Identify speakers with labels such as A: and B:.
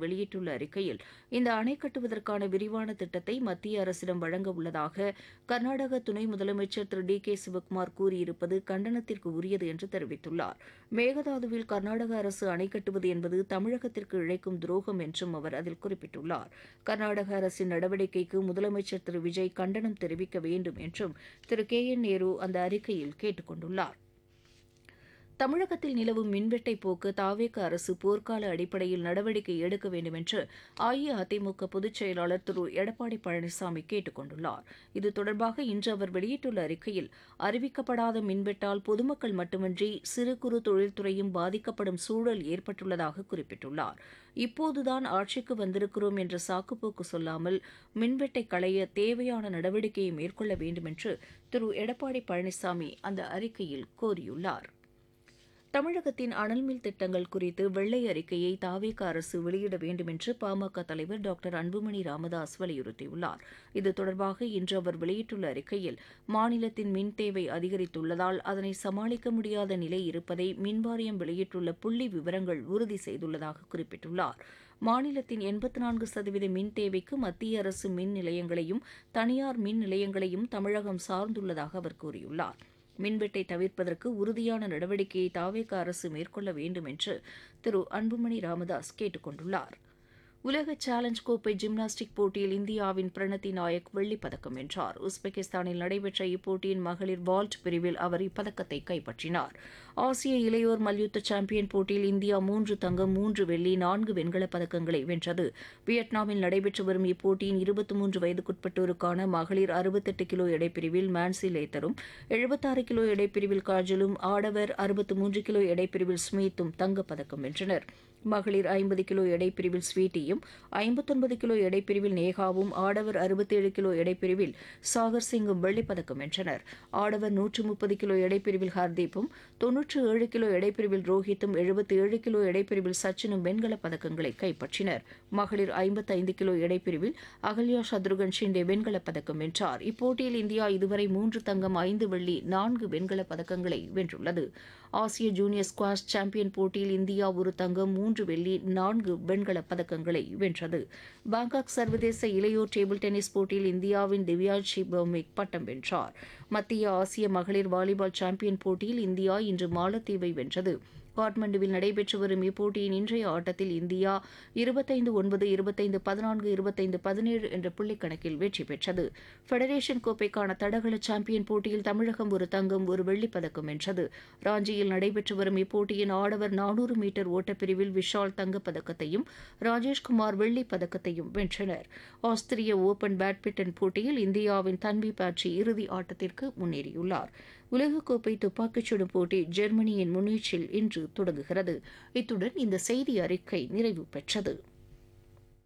A: வெளியிட்டுள்ள அறிக்கையில் இந்த அணை கட்டுவதற்கான விரிவான திட்டத்தை மத்திய அரசிடம் வழங்க உள்ளதாக கர்நாடக துணை முதலமைச்சர் திரு டி கே சிவக்குமார் கூறியிருப்பது கண்டனத்திற்கு உரியது என்று தெரிவித்துள்ளார் மேகதாதுவில் கர்நாடக அரசு அணை கட்டுவது என்பது தமிழகத்திற்கு இழைக்கும் துரோகம் என்றும் அவர் அதில் குறிப்பிட்டுள்ளார் கர்நாடக அரசின் நடவடிக்கைக்கு முதலமைச்சர் திரு விஜய் கண்டனம் தெரிவிக்க வேண்டும் என்றும் திரு கே என் நேரு அந்த அறிக்கையில் கேட்டுக் கொண்டுள்ளார் தமிழகத்தில் நிலவும் மின்வெட்டை போக்க தாவேக அரசு போர்க்கால அடிப்படையில் நடவடிக்கை எடுக்க வேண்டும் என்று அஇஅதிமுக பொதுச் செயலாளர் திரு எடப்பாடி பழனிசாமி கேட்டுக் கொண்டுள்ளார் இது தொடர்பாக இன்று அவர் வெளியிட்டுள்ள அறிக்கையில் அறிவிக்கப்படாத மின்வெட்டால் பொதுமக்கள் மட்டுமின்றி சிறு குறு தொழில்துறையும் பாதிக்கப்படும் சூழல் ஏற்பட்டுள்ளதாக குறிப்பிட்டுள்ளார் இப்போதுதான் ஆட்சிக்கு வந்திருக்கிறோம் என்ற சாக்குப்போக்கு சொல்லாமல் மின்வெட்டை களைய தேவையான நடவடிக்கையை மேற்கொள்ள வேண்டும் என்று திரு எடப்பாடி பழனிசாமி அந்த அறிக்கையில் கோரியுள்ளார் தமிழகத்தின் அனல்மில் திட்டங்கள் குறித்து வெள்ளை அறிக்கையை தாவேக அரசு வெளியிட வேண்டும் என்று பாமக தலைவர் டாக்டர் அன்புமணி ராமதாஸ் வலியுறுத்தியுள்ளார் இது தொடர்பாக இன்று அவர் வெளியிட்டுள்ள அறிக்கையில் மாநிலத்தின் மின் தேவை அதிகரித்துள்ளதால் அதனை சமாளிக்க முடியாத நிலை இருப்பதை மின்வாரியம் வெளியிட்டுள்ள புள்ளி விவரங்கள் உறுதி செய்துள்ளதாக குறிப்பிட்டுள்ளார் மாநிலத்தின் எண்பத்தி நான்கு சதவீத மின் தேவைக்கு மத்திய அரசு மின் நிலையங்களையும் தனியார் மின் நிலையங்களையும் தமிழகம் சார்ந்துள்ளதாக அவர் கூறியுள்ளார் மின்வெட்டை தவிர்ப்பதற்கு உறுதியான நடவடிக்கையை தாவேக அரசு மேற்கொள்ள வேண்டும் என்று திரு அன்புமணி ராமதாஸ் கேட்டுக் கொண்டுள்ளார் உலக சேலஞ்ச் கோப்பை ஜிம்னாஸ்டிக் போட்டியில் இந்தியாவின் பிரணதி நாயக் வெள்ளிப் பதக்கம் வென்றார் உஸ்பெகிஸ்தானில் நடைபெற்ற இப்போட்டியின் மகளிர் வால்ட் பிரிவில் அவர் இப்பதக்கத்தை கைப்பற்றினார் ஆசிய இளையோர் மல்யுத்த சாம்பியன் போட்டியில் இந்தியா மூன்று தங்கம் மூன்று வெள்ளி நான்கு வெண்கலப் பதக்கங்களை வென்றது வியட்நாமில் நடைபெற்று வரும் இப்போட்டியின் இருபத்தி மூன்று வயதுக்குட்பட்டோருக்கான மகளிர் அறுபத்தெட்டு கிலோ எடைப்பிரிவில் மான்சி லேத்தரும் எழுபத்தாறு கிலோ எடைப்பிரிவில் காஜலும் ஆடவர் அறுபத்து மூன்று கிலோ எடைப்பிரிவில் ஸ்மித்தும் தங்கப்பதக்கம் வென்றனர் மகளிர் ஐம்பது கிலோ எடைப்பிரிவில் ஸ்வீட்டியும் ஐம்பத்தொன்பது கிலோ எடைப்பிரிவில் நேகாவும் ஆடவர் அறுபத்தேழு கிலோ எடைப்பிரிவில் சாகர் சிங்கும் வெள்ளிப்பதக்கம் வென்றனர் ஆடவர் நூற்று முப்பது கிலோ எடைப்பிரிவில் ஹர்தீப்பும் தொன்னூற்று ஏழு கிலோ எடைப்பிரிவில் ரோஹித்தும் எழுபத்தி ஏழு கிலோ எடைப்பிரிவில் சச்சினும் வெண்கலப் பதக்கங்களை கைப்பற்றினர் மகளிர் ஐம்பத்தைந்து கிலோ எடைப்பிரிவில் அகல்யா சத்ருகன் ஷிண்டே வெண்கலப் பதக்கம் வென்றார் இப்போட்டியில் இந்தியா இதுவரை மூன்று தங்கம் ஐந்து வெள்ளி நான்கு வெண்கலப் பதக்கங்களை வென்றுள்ளது ஆசிய ஜூனியர் ஸ்குவாஷ் சாம்பியன் போட்டியில் இந்தியா ஒரு தங்கம் மூன்று வெள்ளி நான்கு வெண்கலப் பதக்கங்களை வென்றது பாங்காக் சர்வதேச இளையோர் டேபிள் டென்னிஸ் போட்டியில் இந்தியாவின் திவ்யாஜி பௌமிக் பட்டம் வென்றார் மத்திய ஆசிய மகளிர் வாலிபால் சாம்பியன் போட்டியில் இந்தியா இன்று மாலத்தீவை வென்றது காட்மண்டுவில் நடைபெற்று வரும் இப்போட்டியின் இன்றைய ஆட்டத்தில் இந்தியா இருபத்தைந்து ஒன்பது இருபத்தைந்து பதினான்கு இருபத்தைந்து பதினேழு என்ற புள்ளிக்கணக்கில் வெற்றி பெற்றது ஃபெடரேஷன் கோப்பைக்கான தடகள சாம்பியன் போட்டியில் தமிழகம் ஒரு தங்கம் ஒரு வெள்ளிப் பதக்கம் வென்றது ராஞ்சியில் நடைபெற்று வரும் இப்போட்டியின் ஆடவர் நானூறு மீட்டர் ஓட்டப்பிரிவில் விஷால் தங்கப்பதக்கத்தையும் ராஜேஷ்குமார் வெள்ளிப் பதக்கத்தையும் வென்றனர் ஆஸ்திரிய ஓபன் பேட்மிண்டன் போட்டியில் இந்தியாவின் தன்வி பாட்சி இறுதி ஆட்டத்திற்கு முன்னேறியுள்ளார் உலகக்கோப்பை துப்பாக்கிச் சுடும் போட்டி ஜெர்மனியின் முன்னீச்சில் இன்று தொடங்குகிறது இத்துடன் இந்த செய்தி அறிக்கை நிறைவு பெற்றது